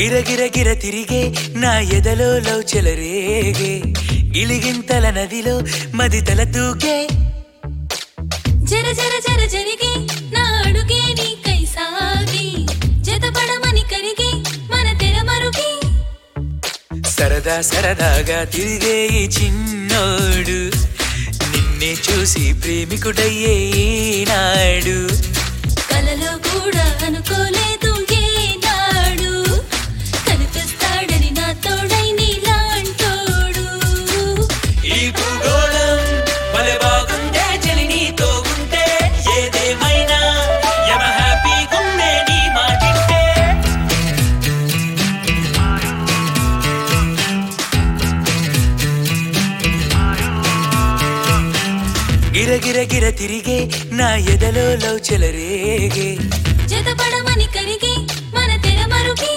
గిరగిర గిర తిరిగే నా ఎదలో లవ్ చెలరేగే గిలిగింతల నదిలో మది తల తూకే జర జర జర జరిగి నా అడుగే నీకై సాగి జతపడమని కరిగి మన తెర మరుగి సరదా సరదాగా తిరిగే ఈ చిన్నోడు నిన్నే చూసి ప్రేమికుడయ్యే నాడు కలలో కూడా అనుకోలేదు ఏనాడు కనిపిస్తాడని నా తోడై నీలాంటోడు ఈ భూగోళం భలే బాగుందే చలి నీతో ఉంటే ఏదేమైనా యమ హ్యాపీగుందే నీ మాటింటే గిరగిర గిర తిరిగే నా ఎదలో లవ్ చెలరేగే జతపడమని కరిగి మన తెర మరుగి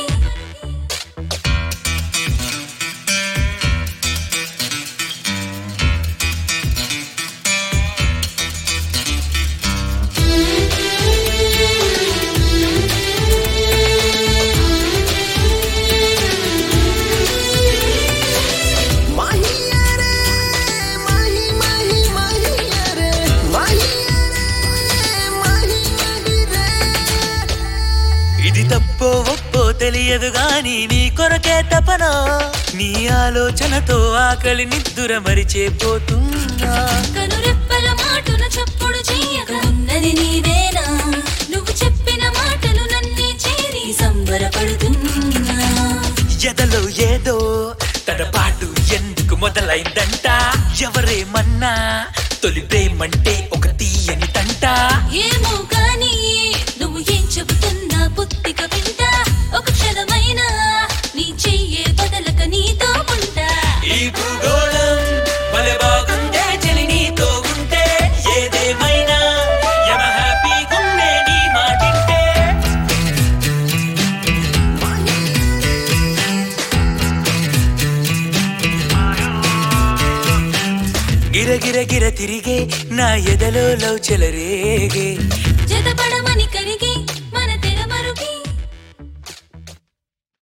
ఇది తప్పో ఒప్పో తెలియదు గాని నీ కొరకే తపన నీ ఆలోచనతో ఆకలి నిద్దుర మరిచేపోతున్నా కనురెప్పల మాటున చప్పుడు చెయ్యక ఉన్నది నీదేనా నువ్వు చెప్పిన మాటలు నన్నే చేరి సంబరపడుతున్నా ఎదలో ఏదో తన పాటు ఎందుకు మొదలైందంట ఎవరేమన్నా తొలి ప్రేమంటే ఒక తీయని తంట ఏమో కానీ నువ్వు ఏం చెబుతున్నా పుత్తిక వింట ఒక క్షణమైనా నీ చెయ్యే బదలక నీతో ఉంటా ఈ భూగోళం భలే బాగుందే చెలి నీతో ఉంటే ఏదేమైనా యమ హ్యాపీగుండే నీ మాటింటే గిరగిర గిర తిరిగే నా ఎదలో లవ్ చెలరేగే జతపడమని కరిగి